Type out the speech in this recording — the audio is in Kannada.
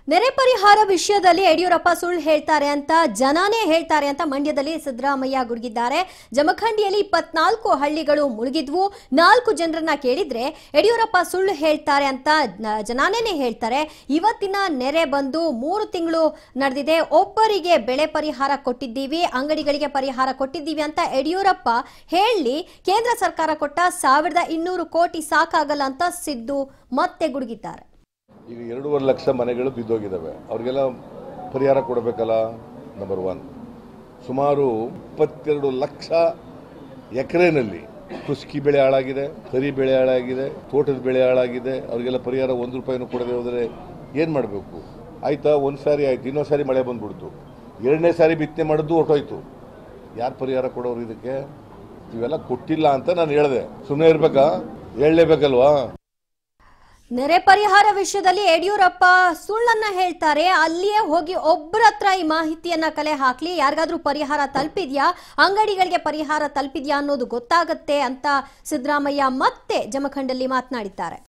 ನೆರೆ ಪರಿಹಾರ ವಿಷಯದಲ್ಲಿ ಯಡಿಯೂರಪ್ಪ ಸುಳ್ಳು ಹೇಳ್ತಾರೆ ಅಂತ ಜನಾನೇ ಹೇಳ್ತಾರೆ ಅಂತ ಮಂಡ್ಯದಲ್ಲಿ ಸಿದ್ದರಾಮಯ್ಯ ಗುಡುಗಿದ್ದಾರೆ ಜಮಖಂಡಿಯಲ್ಲಿ ಇಪ್ಪತ್ನಾಲ್ಕು ಹಳ್ಳಿಗಳು ಮುಳುಗಿದ್ವು ನಾಲ್ಕು ಜನರನ್ನ ಕೇಳಿದ್ರೆ ಯಡಿಯೂರಪ್ಪ ಸುಳ್ಳು ಹೇಳ್ತಾರೆ ಅಂತ ನ- ಜನಾನೇ ಹೇಳ್ತಾರೆ ಇವತ್ತಿನ ನೆರೆ ಬಂದು ಮೂರು ತಿಂಗಳು ನಡೆದಿದೆ ಒಬ್ಬರಿಗೆ ಬೆಳೆ ಪರಿಹಾರ ಕೊಟ್ಟಿದ್ದೀವಿ ಅಂಗಡಿಗಳಿಗೆ ಪರಿಹಾರ ಕೊಟ್ಟಿದ್ದೀವಿ ಅಂತ ಯಡಿಯೂರಪ್ಪ ಹೇಳಿ ಕೇಂದ್ರ ಸರ್ಕಾರ ಕೊಟ್ಟ ಸಾವಿರದ ಇನ್ನೂರು ಕೋಟಿ ಸಾಕಾಗಲ್ಲ ಅಂತ ಸಿದ್ದು ಮತ್ತೆ ಗುಡುಗಿದ್ದಾರೆ ಈಗ ಎರಡೂವರೆ ಲಕ್ಷ ಮನೆಗಳು ಬಿದ್ದೋಗಿದ್ದಾವೆ ಅವ್ರಿಗೆಲ್ಲ ಪರಿಹಾರ ಕೊಡಬೇಕಲ್ಲ ನಂಬರ್ ಒನ್ ಸುಮಾರು ಇಪ್ಪತ್ತೆರಡು ಲಕ್ಷ ಎಕರೆನಲ್ಲಿ ಕುಸ್ಕಿ ಬೆಳೆ ಹಾಳಾಗಿದೆ ಕರಿ ಬೆಳೆ ಹಾಳಾಗಿದೆ ತೋಟದ ಬೆಳೆ ಹಾಳಾಗಿದೆ ಅವ್ರಿಗೆಲ್ಲ ಪರಿಹಾರ ಒಂದು ರೂಪಾಯಿನೂ ಕೊಡದೆ ಹೋದರೆ ಏನು ಮಾಡಬೇಕು ಆಯ್ತಾ ಒಂದು ಸಾರಿ ಆಯ್ತು ಇನ್ನೊಂದು ಸಾರಿ ಮಳೆ ಬಂದ್ಬಿಡ್ತು ಎರಡನೇ ಸಾರಿ ಬಿತ್ತನೆ ಮಾಡಿದ್ದು ಹೊರಟೋಯ್ತು ಯಾರು ಪರಿಹಾರ ಕೊಡೋರು ಇದಕ್ಕೆ ಇವೆಲ್ಲ ಕೊಟ್ಟಿಲ್ಲ ಅಂತ ನಾನು ಹೇಳಿದೆ ಸುಮ್ಮನೆ ಇರ್ಬೇಕಾ ಹೇಳಲೇಬೇಕಲ್ವಾ ನೆರೆ ಪರಿಹಾರ ವಿಷಯದಲ್ಲಿ ಯಡಿಯೂರಪ್ಪ ಸುಳ್ಳನ್ನ ಹೇಳ್ತಾರೆ ಅಲ್ಲಿಯೇ ಹೋಗಿ ಒಬ್ಬರ ಹತ್ರ ಈ ಮಾಹಿತಿಯನ್ನ ಕಲೆ ಹಾಕ್ಲಿ ಯಾರಿಗಾದ್ರೂ ಪರಿಹಾರ ತಲುಪಿದ್ಯಾ ಅಂಗಡಿಗಳಿಗೆ ಪರಿಹಾರ ತಲುಪಿದ್ಯಾ ಅನ್ನೋದು ಗೊತ್ತಾಗತ್ತೆ ಅಂತ ಸಿದ್ದರಾಮಯ್ಯ ಮತ್ತೆ ಜಮಖಂಡಲ್ಲಿ ಮಾತನಾಡಿದ್ದಾರೆ